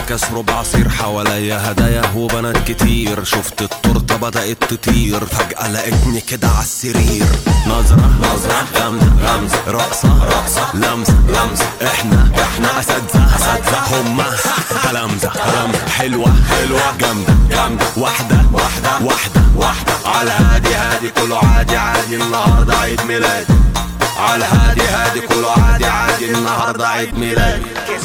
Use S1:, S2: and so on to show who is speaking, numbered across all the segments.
S1: كاس ربع عصير حواليا هدايا وبنات كتير شفت التورته بدات تطير فجاه لقيتني كده على السرير نظره نظره غمزه غمزه رقصه رقصه لمسه لمسه احنا احنا اساتذه اساتذه هما تلامذه تلامذه حلوه حلوه جامده جامده واحده واحده واحده واحده على هادي هادي كله عادي عادي النهارده عيد ميلادي على هادي هادي كله عادي عادي النهارده عيد ميلادي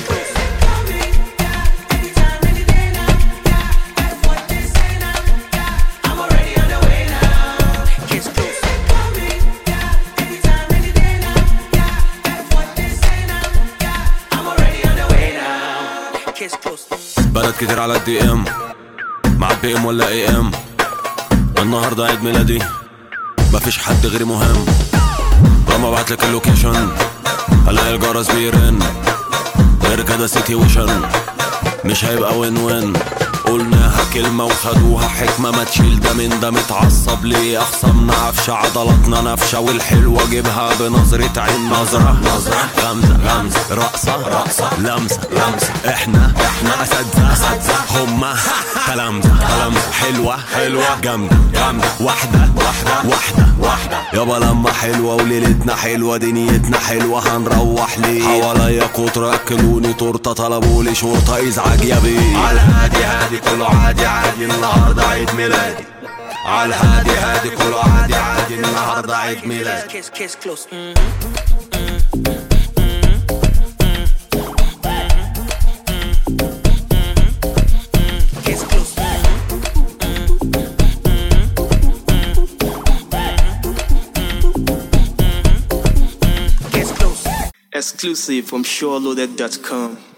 S1: بنات كتير على الدي ام مع بي ام ولا اي ام النهارده عيد ميلادي مفيش حد غيري مهم لما ابعتلك اللوكيشن الاقي الجرس بيرن غير كده سيتويشن مش هيبقى وين وين قلناها كلمة وخدوها حكمة ما تشيل ده من ده متعصب ليه أخصمنا عفشة عضلاتنا نفشة والحلوة جيبها بنظرة عين نظرة نظرة غمزة غمزة رقصة رقصة لمسة لمسة احنا احنا أساتذة أساتذة هما تلامذة تلامذة حلوة حلوة جامدة جامدة واحدة واحدة واحدة واحدة يابا لما حلوة وليلتنا حلوة دنيتنا حلوة هنروح ليه حواليا كتر أكلوني تورتة طلبولي شرطة إزعاج يا بيه على هادي هادي كله عادي عادي النهاردة عيد ميلادي على هادي هادي كله عادي عادي النهاردة عيد ميلادي
S2: Kiss, kiss close. Mm. Kiss close. Kiss close.
S3: Exclusive from SureLoaded.com.